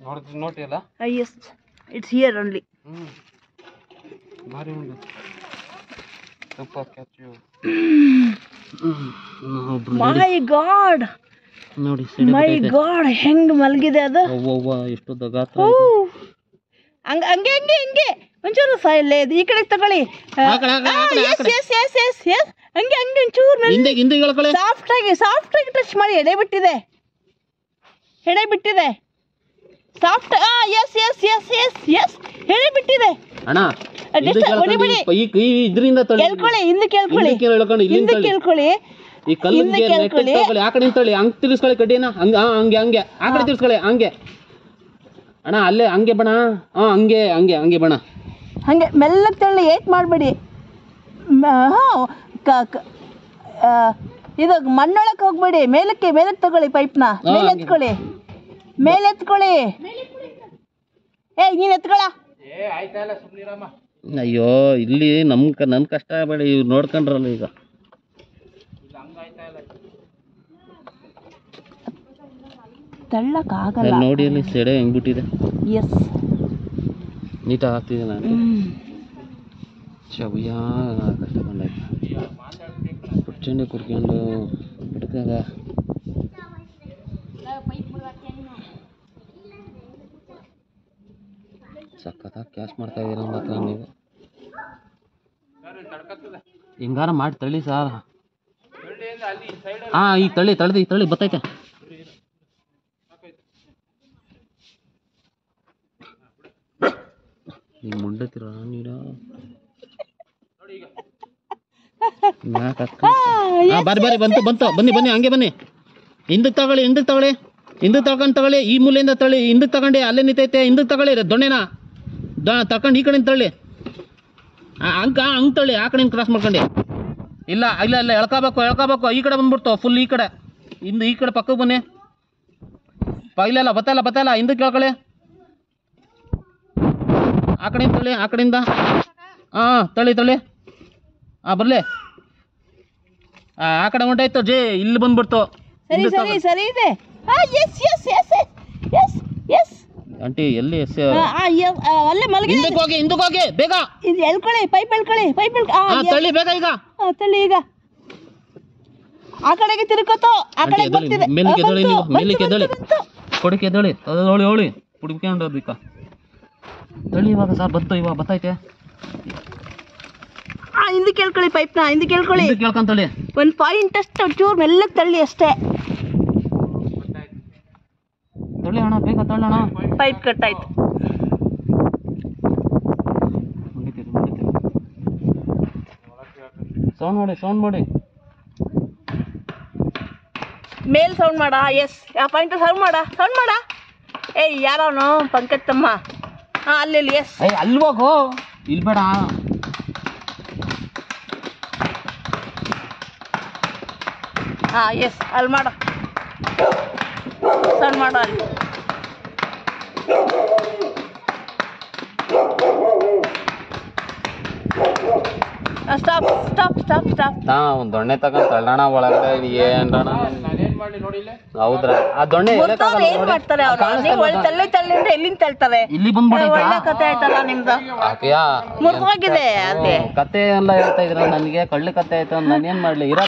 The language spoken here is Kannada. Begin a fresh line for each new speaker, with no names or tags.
ನೋಡಿದ್ ನೋಡಿ ಅಲ್ಲ
yes it's here only
hmm ಭಾರಿ ಉಂಟು ಸೂಪರ್ ಕ್ಯಾಚ್
ಮೈ ಗಾಡ್
ನೋಡಿ
ಮೈ ಗಾಡ್ ಹೆಂಗ್ ಮಲಗಿದೆ ಅದು
ಅವ್ವ ಎಷ್ಟು ಗಾತ್ರ
ಓ ಹಂಗ ಹಂಗೆ ಹಂಗೆ ಹಂಗೆ ಒಂಚೂರು ಸ ಇಲ್ಲೇ ಇದು ಈ ಕಡೆ ತಗೊಳ್ಳಿ
ಆ ಕಡೆ, ಆ ಕಡೆ, ಆ ಕಡೆ, ಆ
ಎಸ್
ಕಡೆ.
ಎಸ್ ಎಸ್ ಎಸ್ ಎಸ್ ಹಂಗೆ ಹಂಗೆ ಒಂಚೂರು ಮೇಲೆ
ಹಿಂದೆ ಹಿಂದೆ ಹೇಳ್ಕೊಳ್ಳಿ
ಸಾಫ್ಟ್ ಆಗಿ ಸಾಫ್ಟ್ ಆಗಿ ಟಚ್ ಮಾಡಿ ಎಡೆ ಬಿಟ್ಟಿದೆ ಎಡೆ ಬಿಟ್ಟಿದೆ ಸಾಫ್ಟ್ ಆ yes yes yes yes yes ಎಡೆ ಬಿಟ್ಟಿದೆ
ಅಣ್ಣ
ಅದೆಷ್ಟು
ಹಿಂದಕ್ಕೆ ಎಳ್ಕೊಂಡು
ಹೊಡಿಬೇಡಿ.
ಈ- ಈ ಈ ಇದರಿಂದ ತೊಳಿ
ಕೇಳ್ಕೊಳ್ಳಿ ಹಿಂದೆ ಕೇಳ್ಕೊಳ್ಳಿ
ಹಿಂದಕ್ಕೆ ಎಳ್ಕೊಂಡು ಇಲ್ಲಿಂದ
ಹಿಂದೆ
ತೊಳಿ
ಕೇಳ್ಕೊಳ್ಳಿ
ಈ ಕಲ್ಲು
ಹಿಂದೆ ಕೇಳ್ಕೊಳ್ಳಿ.
ತಗೊಳ್ಳಿ ಆ ಕಡೆ ತಗೊಳ್ಳಿ ಹಂಗ್ ತಿರ್ಸ್ಕೊಳ್ಳಿ ಕಡ್ಡಿನ ಹಂಗ ಹಾ, ಹಂಗೆ ಹಂಗೆ ಆ ಕಡೆ ತಿರ್ಸ್ಕೊಳ್ಳಿ ಹಂಗೆ ಅಣ್ಣ ಅಲ್ಲೇ ಹಂಗೆ ಬಣ ಹಾ ಹಂಗೆ ಹಂಗೆ ಹಂಗೆ ಬಣ
ಹಂಗೆ ಮೆಲ್ಲಗೆ ತಳ್ಳಿ ಏಟ್ ಮಾಡಬೇಡಿ ಇದು ಮಣ್ಣೊಳಕ್ಕೆ ಹೋಗ್ಬೇಡಿ ಮೇಲಕ್ಕೆ ಮೇಲಕ್ಕೆ ತಗೊಳ್ಳಿ ಪೈಪ್ನ
ಹಾ,
ಮೇಲೆ
ಹಂಗೆ.
ಎತ್ಕೊಳ್ಳಿ ಮೇಲೆ ಎತ್ಕೊಳ್ಳಿ ಏ ನೀನು ಎತ್ಕೊಳ
ಅಯ್ಯೋ ಇಲ್ಲಿ ನಮ್ ಕ ನನ್ ಕಷ್ಟ ಬೇಡ ಇವ್ರು ನೋಡ್ಕೊಂಡ್ರಲ್ಲ ಈಗ
ತಳ್ಳಕ್ಕಾಗಲ್ಲ
ಅಲ್ಲಿ ನೋಡಿ ಅಲ್ಲಿ ಸೆಡೆ ಹೆಂಗ್ ಬಿಟ್ಟಿದೆ
ಎಸ್
ನೀಟಾಗಿ ಆಗ್ತಿದೆ ನಾನು ಚವಿಯ ಕಷ್ಟ ಬಂದಾಯ್ತು ಕುರ್ಚಂಡಿ ಕುರ್ಕೊಂಡು ಬಿಡ್ಕಾಗ ಸಖತ್ತಾಗಿ ಕ್ಯಾಶ್ ಮಾಡ್ತಾ ಇದೀರ ಮಾತ್ರ ನೀವು ಹಿಂಗಾರ ಮಾಡಿ ತಳ್ಳಿ ಸಾರ್ ಹಾ ಈಗ ತಳ್ಳಿ ತಳ್ದು ಈಗ ತಳ್ಳಿ ಬತ್ತೈತೆ ನಿಮ್ಮ ಮುಂಡೆ ತಿರ ನೀಡ ಹಾ ಬರ್ರಿ ಬರ್ರಿ ಬಂತು ಬಂತು ಬನ್ನಿ ಬನ್ನಿ ಹಂಗೆ ಬನ್ನಿ ಹಿಂದಕ್ಕೆ ತಗೊಳ್ಳಿ ಹಿಂದಕ್ಕೆ ತಗೊಳ್ಳಿ ಹಿಂದಕ್ಕೆ ತಗೊಂಡು ತಗೊಳ್ಳಿ ಈ ಮೂಲೆಯಿಂದ ತಗೊಳ್ಳಿ ಹಿಂದಕ್ಕೆ ತಗೊಂಡು ಅಲ್ಲೇ ನಿಂತೈತೆ ಹಿಂದಕ್ಕೆ ತಗೊಳ್ಳಿ ದೊಣ್ಣೆನ ದ ತಗೊಂಡು ಈ ಕಡೆಯಿಂದ ತಗೊಳ್ಳಿ ಹಂಗ ಹಂಗೆ ತಗೊಳ್ಳಿ ಆ ಕಡೆಯಿಂದ ಕ್ರಾಸ್ ಮಾಡ್ಕೊಂಡು ಇಲ್ಲ ಇಲ್ಲ ಇಲ್ಲ ಎಳ್ಕೋಬೇಕು ಎಳ್ಕೋಬೇಕು ಈ ಕಡೆ ಬಂದ್ಬಿಡ್ತು ಫುಲ್ ಈ ಕಡೆ ಹಿಂದೆ ಈ ಕಡೆ ಪಕ್ಕಕ್ಕೆ ಬನ್ನಿ ಪ ಇಲ್ಲ ಇಲ್ಲ ಬತ್ತಲ್ಲ ಬತ್ತಲ್ಲ ಹಿಂದಕ್ಕೆ ಕೇಳ್ಕೊಳ್ಳಿ ಆ ಕಡೆಯಿಂದ ತಳ್ಳಿ ಆ ಕಡೆಯಿಂದ ಹಾಂ ತಳ್ಳಿ ತಳ್ಳಿ ಹಾಂ ಬರಲಿ ಆ ಕಡೆ ಹೊಂಟಾಯ್ತು ಜೇ ಇಲ್ಲಿ ಬಂದ್ಬಿಡ್ತು
ಸರಿ
ಹಿಂದಕ್ಕೆ
ಸರಿ ಸರಿ ಇದೆ ಆ yes yes yes yes yes
aunty ಎಲ್ಲಿ ಎಸ್
ಅಲ್ಲೇ ಮಲಗಿದೆ
ಹಿಂದಕ್ಕೆ ಹೋಗಿ ಹಿಂದಕ್ಕೆ ಹೋಗಿ ಬೇಗ
ಇದು ಎಳ್ಕೊಳ್ಳಿ ಪೈಪ್ ಎಳ್ಕೊಳ್ಳಿ ಪೈಪ್ ಎಳ್ಕ ಆ,
ಹಾ
yes.
ತಳ್ಳಿ ಬೇಗ ಈಗ
ಆ, ತಳ್ಳಿ ಈಗ ಆ ಕಡೆಗೆ ತಿರುಕೋತೋ ಆ
ಆಂಟಿ
ಕಡೆ
ಎದ್ದೇಳಿ
ಬರ್ತಿದೆ
ಮೇಲಕ್ಕೆ
ಆ,
ಎದ್ದೇಳಿ
ಬಂತು,
ನೀವು
ಬಂತು,
ಮೇಲಕ್ಕೆ ಎದ್ದೇಳಿ
ಬಂತು, ಬಂತು.
ಕೊಡಕ್ಕೆ ಎದ್ದೇಳಿ ಹೋಳಿ ಹೋಳಿ ಹುಡುಕ್ಕೊಂಡು ಅದಕ್ಕ ತಳ್ಳಿ ಇವಾಗ ಸರ್ ಬಂತು ಇವಾಗ ಬತ್ತೈತೆ
ಆ ಹಿಂದಕ್ಕೆ ಕೇಳ್ಕೊಳ್ಳಿ ಪೈಪ್ನ ಹಿಂದಕ್ಕೆ ಕೇಳ್ಕೊಳ್ಳಿ
ಹಿಂದಕ್ಕೆ ಕೇಳ್ಕೊಂಡ್ ತಳ್ಳಿ
ಒಂದು ಪಾಯಿಂಟ್ ಅಷ್ಟು ಚೂರು ಮೆಲ್ಲಗೆ ತಳ್ಳಿ ಅಷ್ಟೇ
ತಳ್ಳಿ ಅಣ್ಣ ಬೇಗ ತಳ್ಳೋಣ
ಪೈಪ್ ಕಟ್ ಆಯ್ತು
ಸೌಂಡ್ ಮಾಡಿ ಸೌಂಡ್ ಮಾಡಿ
ಮೇಲ್ ಸೌಂಡ್ ಮಾಡ ಎಸ್ ಆ ಪಾಯಿಂಟ್ ಸೌಂಡ್ ಮಾಡ ಸೌಂಡ್ ಮಾಡ ಏಯ್ ಯಾರವನು ಪಂಕಜ್ ತಮ್ಮ ಹಾಂ ಅಲ್ಲಿ ಅಲ್ಲಿ ಎಸ್
ಏಯ್ ಅಲ್ಲಿ ಹೋಗು ಇಲ್ಲಿ ಬೇಡ
ಹಾಂ ಎಸ್ ಅಲ್ಲಿ ಮಾಡ ಸೌಂಡ್ ಮಾಡು ಅಲ್ಲಿ ಸ್ಟಾಪ್ ಸ್ಟಾಪ್ ಸ್ಟಾಪ್ ಸ್ಟಾಪ್
ನಾ ಒಂದ್ ದೊಣ್ಣೆ ತಗೊಂಡ್ ತಳ್ಳೋಣ ಒಳಗಡೆ ಏನ್ರಣ ಹೌದ್ರಾ ಆ ದೊಣ್ಣೆ
ಮುರ್ತವ್ರು ಏನ್ ಮಾಡ್ತಾರೆ ಅವರು ನೀವು ಒಳ್ಳೆ ತಳ್ಳಿ ತಳ್ಳಿ ಅಂದ್ರೆ ಎಲ್ಲಿಂದ ತಳ್ತಾರೆ
ಇಲ್ಲಿ
ಏ,
ಬಂದ್ಬಿಟ್ಟೈತಾ
ಒಳ್ಳೆ ಕತೆ ಆಯ್ತಲ್ಲ ನಿಮ್ದು
ಯಾಕೆಯಾ
ಮುರಿದೋಗಿದೆ ಅದೇ
ಕತೆ ಎಲ್ಲ ಹೇಳ್ತಾ ಇದ್ರ ನನಗೆ ಕಳ್ಳಿ ಕತೆ ಆಯ್ತು ನಾನೇನ್ ಮಾಡ್ಲಿ ಇರೋ